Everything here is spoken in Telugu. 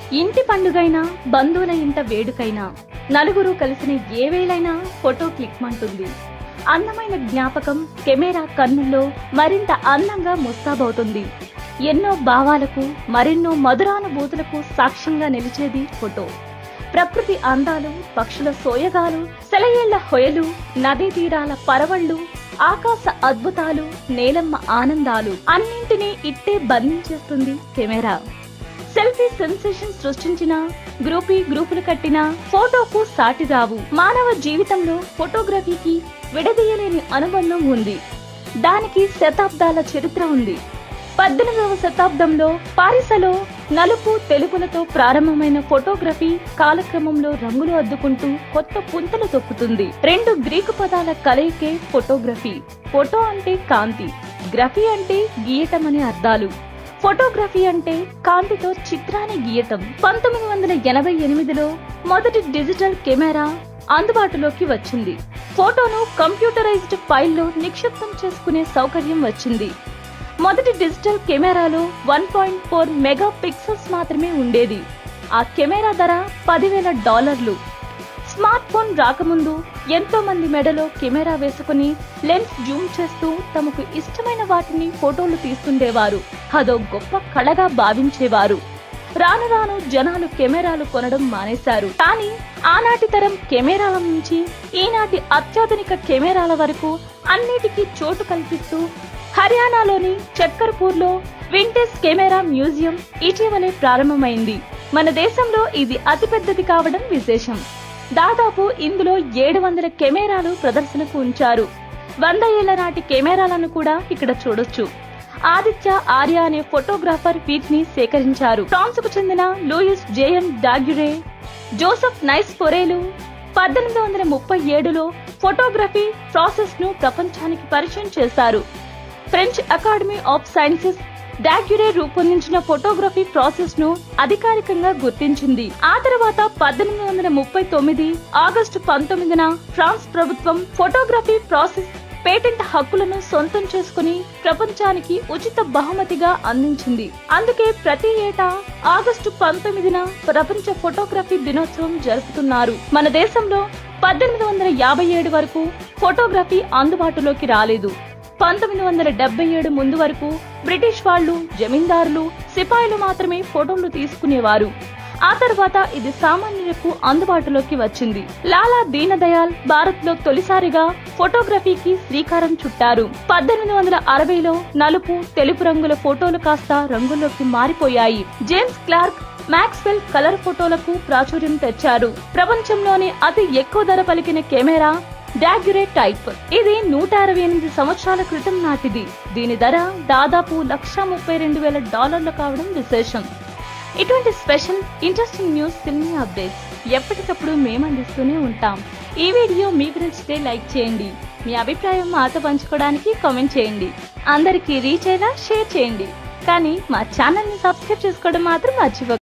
ఇంటి పండుగైనా బంధువుల ఇంట వేడుకైనా నలుగురు కలిసిన ఏ వేళైనా ఫోటో క్లిక్ మంటుంది అందమైన జ్ఞాపకం కెమెరా కన్నుల్లో మరింత అందంగా ముస్తాబవుతుంది ఎన్నో భావాలకు మరెన్నో మధురానుభూతులకు సాక్ష్యంగా నిలిచేది ఫోటో ప్రకృతి అందాలు పక్షుల సోయగాలు సెలయేళ్ల హొయలు నదీ తీరాల పరవళ్ళు ఆకాశ అద్భుతాలు నేలమ్మ ఆనందాలు అన్నింటినీ ఇట్టే బంధించేస్తుంది కెమెరా సెల్ఫీ సెన్సేషన్ సృష్టించిన గ్రూపీ గ్రూపులు కట్టిన ఫోటోకు సాటి రావు మానవ జీవితంలో ఫోటోగ్రఫీకి విడదీయలేని అనుబంధం ఉంది దానికి శతాబ్దాల చరిత్ర ఉంది పద్దెనిమిదవ శతాబ్దంలో పారిసలో నలుపు తెలుపులతో ప్రారంభమైన ఫోటోగ్రఫీ కాలక్రమంలో రంగులు అద్దుకుంటూ కొత్త పుంతలు తొక్కుతుంది రెండు గ్రీకు పదాల కలయికే ఫోటోగ్రఫీ ఫోటో అంటే కాంతి గ్రఫీ అంటే గీయటం అనే అర్థాలు ఫోటోగ్రఫీ అంటే కాంతితో చిత్రాన్ని గీయటం పంతొమ్మిది వందల ఎనభై ఎనిమిదిలో మొదటి డిజిటల్ కెమెరా అందుబాటులోకి వచ్చింది ఫోటోను కంప్యూటరైజ్డ్ ఫైల్లో నిక్షిప్తం చేసుకునే సౌకర్యం వచ్చింది మొదటి డిజిటల్ కెమెరాలో one point four megapixels మాత్రమే ఉండేది ఆ కెమెరా ధర పదివేల డాలర్లు స్మార్ట్ ఫోన్ రాకముందు ఎంతో మంది మెడలో కెమెరా వేసుకుని లెన్స్ జూమ్ చేస్తూ తమకు ఇష్టమైన వాటిని ఫోటోలు తీస్తుండేవారు అదో గొప్ప కళగా భావించేవారు రాను రాను జనాలు కెమెరాలు కొనడం మానేశారు కానీ ఆనాటి తరం కెమెరాల నుంచి ఈనాటి అత్యాధునిక కెమెరాల వరకు అన్నిటికీ చోటు కల్పిస్తూ హర్యానాలోని చక్కర్పూర్లో వింటేజ్ కెమెరా మ్యూజియం ఇటీవలే ప్రారంభమైంది మన దేశంలో ఇది అతిపెద్దది కావడం విశేషం దాదాపు ఇందులో ఏడు వందల కెమెరాలు ప్రదర్శనకు ఉంచారు వంద ఏళ్ల నాటి కెమెరాలను కూడా ఇక్కడ చూడొచ్చు ఆదిత్య ఆర్య అనే ఫోటోగ్రాఫర్ వీటిని సేకరించారు ఫ్రాన్స్ కు చెందిన లూయిస్ జేఎన్ డాగ్యురే జోసెఫ్ నైస్ ఫొరేలు పద్దెనిమిది వందల ముప్పై ఏడులో ఫోటోగ్రఫీ ప్రాసెస్ ను ప్రపంచానికి పరిచయం చేశారు French Academy of Sciences Daguerre రూపొందించిన ఫోటోగ్రఫీ ప్రాసెస్ ను అధికారికంగా గుర్తించింది ఆ తర్వాత పద్దెనిమిది వందల ముప్పై తొమ్మిది ఆగస్టు పంతొమ్మిదిన ఫ్రాన్స్ ప్రభుత్వం ఫోటోగ్రఫీ ప్రాసెస్ పేటెంట్ హక్కులను సొంతం చేసుకుని ప్రపంచానికి ఉచిత బహుమతిగా అందించింది అందుకే ప్రతి ఏటా ఆగస్టు పంతొమ్మిదిన ప్రపంచ ఫోటోగ్రఫీ దినోత్సవం జరుపుతున్నారు మన దేశంలో పద్దెనిమిది వందల యాభై ఏడు వరకు ఫోటోగ్రఫీ అందుబాటులోకి రాలేదు పంతొమ్మిది వందల డెబ్బై ఏడు ముందు వరకు బ్రిటిష్ వాళ్ళు జమీందారులు సిపాయిలు మాత్రమే ఫోటోలు తీసుకునేవారు ఆ తర్వాత ఇది సామాన్యులకు అందుబాటులోకి వచ్చింది లాలా దీనదయాల్ భారత్ లో తొలిసారిగా ఫోటోగ్రఫీకి శ్రీకారం చుట్టారు పద్దెనిమిది వందల అరవైలో నలుపు తెలుపు రంగుల ఫోటోలు కాస్త రంగుల్లోకి మారిపోయాయి జేమ్స్ క్లార్క్ మ్యాక్స్వెల్ కలర్ ఫోటోలకు ప్రాచుర్యం తెచ్చారు ప్రపంచంలోనే అతి ఎక్కువ ధర పలికిన కెమెరా డాగ్యురే టైప్ ఇది నూట అరవై ఎనిమిది సంవత్సరాల క్రితం నాటిది దీని ధర దాదాపు లక్ష ముప్పై రెండు వేల డాలర్లు కావడం విశేషం ఇటువంటి special interesting news cine updates ఎప్పటికప్పుడు మేము అందిస్తూనే ఉంటాం ఈ వీడియో మీకు నచ్చితే లైక్ చేయండి మీ అభిప్రాయం మాతో పంచుకోవడానికి కామెంట్ చేయండి అందరికీ రీచ్ అయ్యేలా షేర్ చేయండి కానీ మా ఛానల్ని సబ్స్క్రైబ్ చేసుకోవడం మాత్రం మర్చిపో